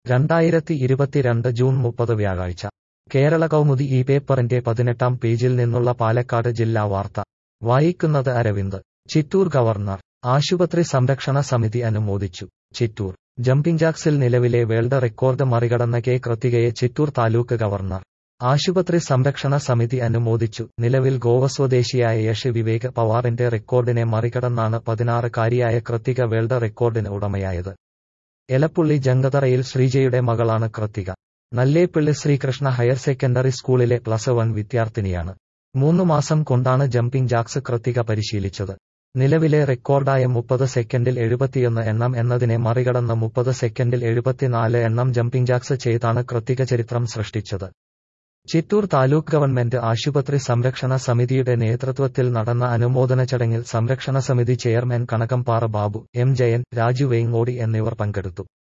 രണ്ടായിരത്തി ഇരുപത്തിരണ്ട് ജൂൺ മുപ്പത് വ്യാഴാഴ്ച കേരള കൗമുദി ഈ പേപ്പറിന്റെ പതിനെട്ടാം പേജിൽ നിന്നുള്ള പാലക്കാട് ജില്ലാ വാർത്ത വായിക്കുന്നത് അരവിന്ദ് ചിറ്റൂർ ഗവർണർ ആശുപത്രി സംരക്ഷണ സമിതി അനുമോദിച്ചു ചിറ്റൂർ ജംപിംഗ് ജാക്സിൽ നിലവിലെ വേൾഡ് റെക്കോർഡ് മറികടന്ന കെ കൃത്തികയെ ചിറ്റൂർ താലൂക്ക് ഗവർണർ ആശുപത്രി സംരക്ഷണ സമിതി അനുമോദിച്ചു നിലവിൽ ഗോവ സ്വദേശിയായ യഷ് വിവേക് പവാറിന്റെ റെക്കോർഡിനെ മറികടന്നാണ് പതിനാറുകാരിയായ കൃത്തിക വേൾഡ് റെക്കോർഡിന് ഉടമയായത് എലപ്പുള്ളി ജങ്കതറയിൽ ശ്രീജയുടെ മകളാണ് കൃത്തിക നല്ലേപ്പിള്ളി ശ്രീകൃഷ്ണ ഹയർ സെക്കൻഡറി സ്കൂളിലെ പ്ലസ് വൺ വിദ്യാർത്ഥിനിയാണ് മൂന്ന് മാസം കൊണ്ടാണ് ജംപിംഗ് ജാക്സ് കൃത്തിക പരിശീലിച്ചത് നിലവിലെ റെക്കോർഡായ മുപ്പത് സെക്കൻഡിൽ എഴുപത്തിയൊന്ന് എണ്ണം എന്നതിനെ മറികടന്ന് മുപ്പത് സെക്കൻഡിൽ എഴുപത്തിനാല് എണ്ണം ജംപിംഗ് ജാക്സ് ചെയ്താണ് കൃത്തിക ചരിത്രം സൃഷ്ടിച്ചത് ചിറ്റൂർ താലൂക്ക് ഗവൺമെന്റ് ആശുപത്രി സംരക്ഷണ സമിതിയുടെ നേതൃത്വത്തിൽ നടന്ന അനുമോദന ചടങ്ങിൽ സംരക്ഷണ സമിതി ചെയർമാൻ കണകംപാറ ബാബു എം ജയൻ രാജു വേങ്ങോടി എന്നിവർ പങ്കെടുത്തു